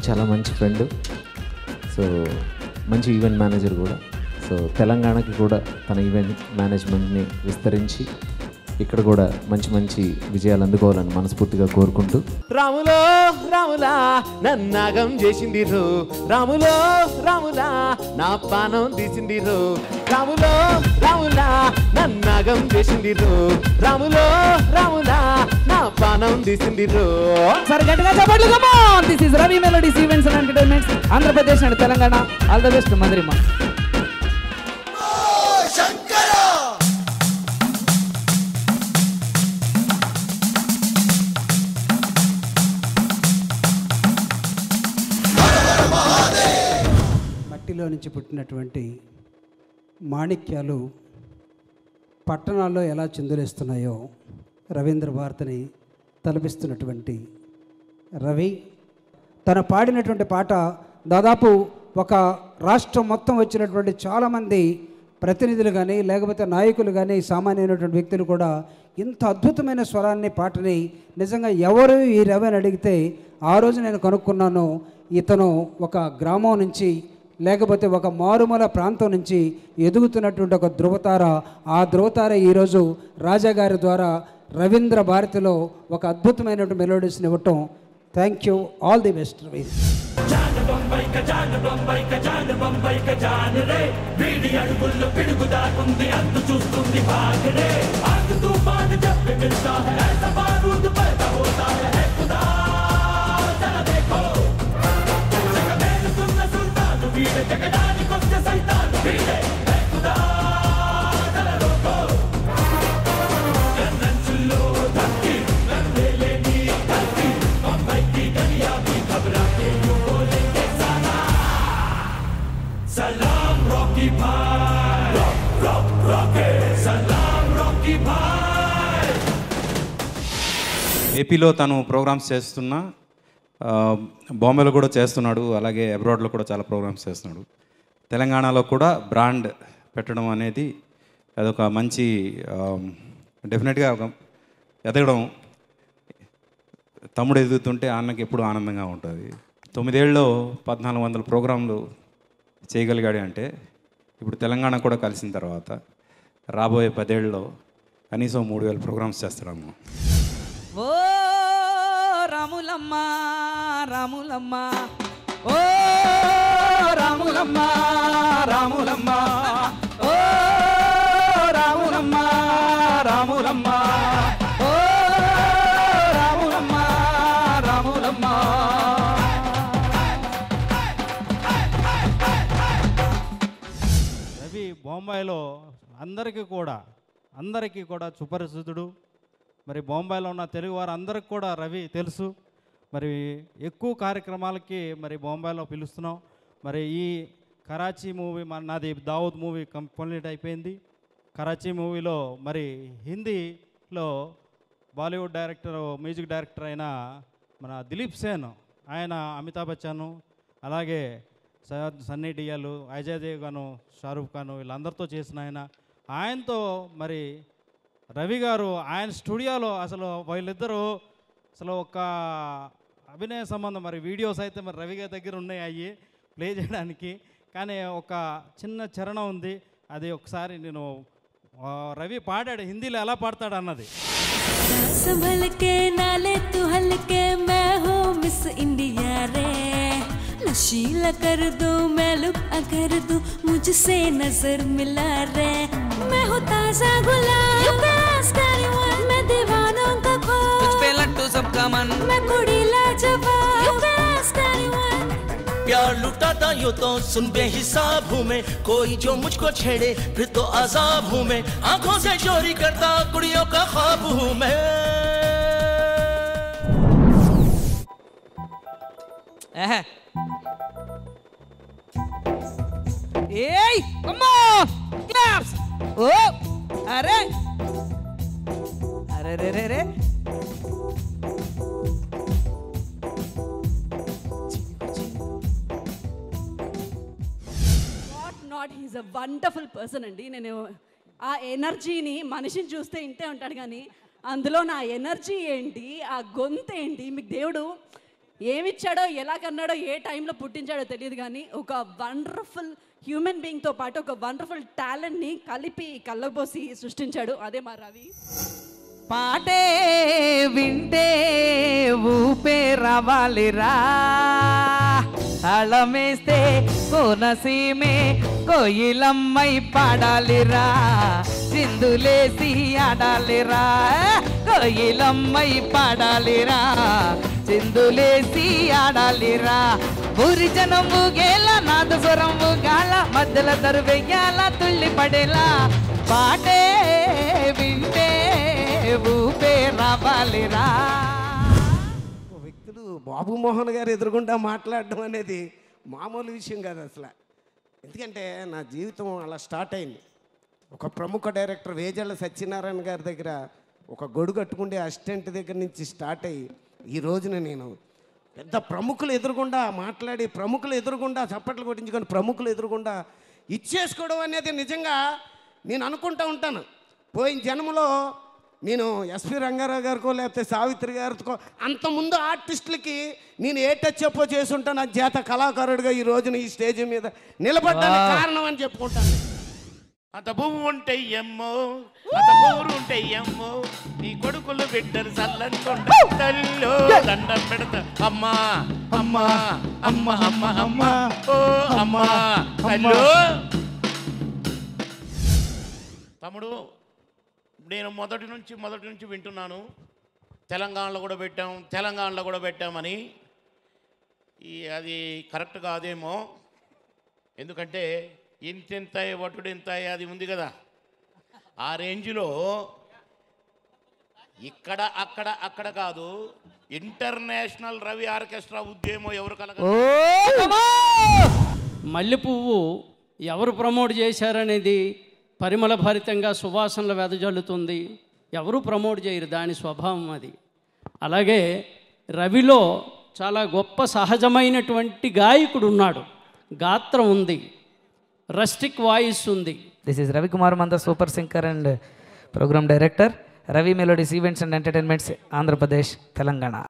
చాలా మంచి friend so మంచి ఈవెంట్ మేనేజర్ కూడా సో తెలంగాణకి కూడా తన ఈవెంట్ మేనేజ్మెంట్ని విస్తరించి ఇక్కడ కూడా మంచి మంచి విజయాలు అందుకోవాలని మనస్ఫూర్తిగా కోరుకుంటూ రాములో రాములా నన్నాగం చేసింది రో రాములో రాములా నా పానం తీసింది రో రాములో రాములా నన్నాగం చేసింది రో రాములో రాములా నా పానం తీసింది రో సరే గట్టిగా చెప్పండి come on this is Ravi melodies events and entertainments Andhra Pradesh and Telangana all the best మధురిమ మట్టిలో నుంచి పుట్టినటువంటి మాణిక్యాలు పట్టణాల్లో ఎలా చిందులేస్తున్నాయో రవీంద్ర భారతిని తలపిస్తున్నటువంటి రవి తను పాడినటువంటి పాట దాదాపు ఒక రాష్ట్రం మొత్తం వచ్చినటువంటి చాలామంది ప్రతినిధులు కానీ లేకపోతే నాయకులు కానీ సామాన్యమైనటువంటి వ్యక్తులు కూడా ఇంత అద్భుతమైన స్వరాన్ని పాటని నిజంగా ఎవరు ఈ రవి అని అడిగితే ఆ రోజు నేను కనుక్కున్నాను ఇతను ఒక గ్రామం నుంచి లేకపోతే ఒక మారుమూల ప్రాంతం నుంచి ఎదుగుతున్నటువంటి ఒక ధృవతార ఆ ధృవతార ఈరోజు రాజాగారి ద్వారా రవీంద్ర భారతిలో ఒక అద్భుతమైనటువంటి మెలోడీస్ని ఇవ్వటం thank you all the best Ravi ఏపీలో తను ప్రోగ్రామ్స్ చేస్తున్నా ఆ, బాంబేలో కూడా చేస్తున్నాడు అలాగే అబ్రాడ్లో కూడా చాలా ప్రోగ్రామ్స్ చేస్తున్నాడు తెలంగాణలో కూడా బ్రాండ్ పెట్టడం అనేది అదొక మంచి డెఫినెట్గా ఒక ఎదగడం తమ్ముడు ఎదుగుతుంటే అన్నకి ఎప్పుడు ఆనందంగా ఉంటుంది తొమ్మిదేళ్ళలో పద్నాలుగు వందల ప్రోగ్రాంలు చేయగలిగాడు అంటే ఇప్పుడు తెలంగాణ కూడా కలిసిన తర్వాత రాబోయే పదేళ్ళలో కనీసం మూడు వేల ప్రోగ్రామ్స్ చేస్తాడమ్మ ఓ రాములమ్మ రాములమ్మ ఓ రాములమ్మ రాములమ్మ ఓ రాములమ్మ రాములమ్మ ఓ రాములమ్మ రాములమ్మ రవి బొంబాయిలో అందరికీ కూడా అందరికీ కూడా సుపరిచితుడు మరి బొంబాయిలో ఉన్న తెలుగు వారు అందరికి కూడా రవి తెలుసు మరి ఎక్కువ కార్యక్రమాలకి మరి బొంబాయిలో పిలుస్తున్నాం మరి ఈ కరాచీ మూవీ మన నాది దావూద్ మూవీ కంప్లీట్ అయిపోయింది కరాచీ మూవీలో మరి హిందీలో బాలీవుడ్ డైరెక్టర్ మ్యూజిక్ డైరెక్టర్ అయిన మన దిలీప్ సేన్ ఆయన అమితాబ్ బచ్చన్ అలాగే స- సన్నీ డియాలు అజయ్ దేవ్ గాను షారూఖ్ ఖాన్ వీళ్ళందరితో చేసిన ఆయన ఆయనతో మరి రవి గారు ఆయన స్టూడియోలో అసలు వీళ్ళిద్దరూ అసలు ఒక అభినయ సంబంధం మరి వీడియోస్ అయితే మరి రవి గారి దగ్గర ఉన్నాయి అయ్యి ప్లే చేయడానికి కానీ ఒక చిన్న చరణం ఉంది అది ఒకసారి నేను ఆ, రవి పాడాడు హిందీలో ఎలా పాడతాడు అన్నది संभल के नाले तू हल्के मैं हूँ मिस इंडिया रे नशीला कर दू मैं लुक अगर दू मुझसे नजर मिला रे मैं हूँ ताजा गुलाब You can ask anyone, मैं दीवानों का खौफ तुझ पे लट्टू सबका मन मैं कुड़ी लाजवाब You can ask anyone, प्यार लुटाता यूं तो सुन बेहिसाब हूँ मैं कोई जो मुझको छेड़े फिर तो अजाब हूँ मैं आंखों से चोरी करता कुड़ियों का ख्वाब हूँ मैं ఏయ్ కమాన్ క్లాప్స్ ఓ అరే అరే రే రే రే not not he's a wonderful person అండి నేను ఆ ఎనర్జీని మనిషిని చూస్తే ఇంతే ఉంటాడు కానీ అందులో నా ఎనర్జీ ఏంటి ఆ గొంతు ఏంటి మీకు దేవుడు ఏమిచ్చాడో ఎలా కన్నాడో ఏ టైంలో పుట్టించాడో తెలియదు కానీ ఒక వండర్ఫుల్ హ్యూమన్ బీయింగ్తో పాటు ఒక వండర్ఫుల్ టాలెంట్ని కలిపి కళ్ళబోసి సృష్టించాడు అదే మా రవి పాటే వింటే ఊపే రావాలిరా తాళమేస్తే కోనసీమే కోయిలమ్మై పాడాలిరా చిందులేసి ఆడాలిరా కోయిలమ్మై పాడాలిరా చిందులేసి ఆడాలిరా ఊరి జనం ఊగేల నాదస్వరం ఊగాల మధ్యల తరు వెయ్యాల తుళ్ళి పడేలా పాటే వింటే ఊపే రావాలిరా ఓ వ్యక్తులు బాబు మోహన్ గారు ఎదురుగుండా మాట్లాడడం అనేది మామూలు విషయం కాదు అసలు ఎందుకంటే నా జీవితం అలా స్టార్ట్ అయింది ఒక ప్రముఖ డైరెక్టర్ వేజళ్ళ సత్యనారాయణ గారి దగ్గర ఒక గొడుగు కట్టుకుండే అసిస్టెంట్ దగ్గర నుంచి స్టార్ట్ అయ్యి ఈ రోజున నేను పెద్ద ప్రముఖులు ఎదురుగుండా మాట్లాడి ప్రముఖులు ఎదురుగుండా చప్పట్లు కొట్టించుకొని ప్రముఖులు ఎదురుగుండా ఇచ్చేసుకోవడం అనేది నిజంగా నేను అనుకుంటా ఉంటాను పోయిన జన్మలో నేను ఎస్పి రంగారావు గారికో లేకపోతే సావిత్రి గారికో అంతకుముందు ఆర్టిస్టులకి నేను ఏ టచ్ చెప్పో చేసుంటాను నా చేత కళాకారుడిగా ఈ రోజున ఈ స్టేజ్ మీద నిలబడ్డానికి కారణం అని చెప్పుకుంటాను అంత పువ్వు ఉంటే ఎమ్మో అంత పువ్వులు ఉంటే ఎమ్మో నీ కొడుకులు బిడ్డలు చల్లంటుండ తల్లో దండం పెడతా అమ్మా అమ్మా అమ్మ అమ్మ అమ్మ ఓ అమ్మా తల్లో తమ్ముడు నేను మొదటి నుంచి మొదటి నుంచి వింటున్నాను తెలంగాణలో కూడా పెట్టాం తెలంగాణలో కూడా పెట్టామని ఈ అది కరెక్ట్ కాదేమో ఎందుకంటే ఇంతెంత వటుడు ఎంత అది ఉంది కదా ఆ రేంజ్లో ఇక్కడ అక్కడ అక్కడ కాదు ఇంటర్నేషనల్ రవి ఆర్కెస్ట్రా ఉద్యమం ఎవరు కలగ మల్లె పువ్వు ఎవరు ప్రమోట్ చేశారనేది పరిమళ భరితంగా సువాసనలు వెదజల్లుతుంది ఎవరు ప్రమోట్ చేయరు దాని స్వభావం అది అలాగే రవిలో చాలా గొప్ప సహజమైనటువంటి గాయకుడు ఉన్నాడు గాత్రం ఉంది రస్టిక్ వాయిస్ ఉంది this is Ravikumar Manda super singer and programme director Ravi melodies events and entertainments Andhra Pradesh Telangana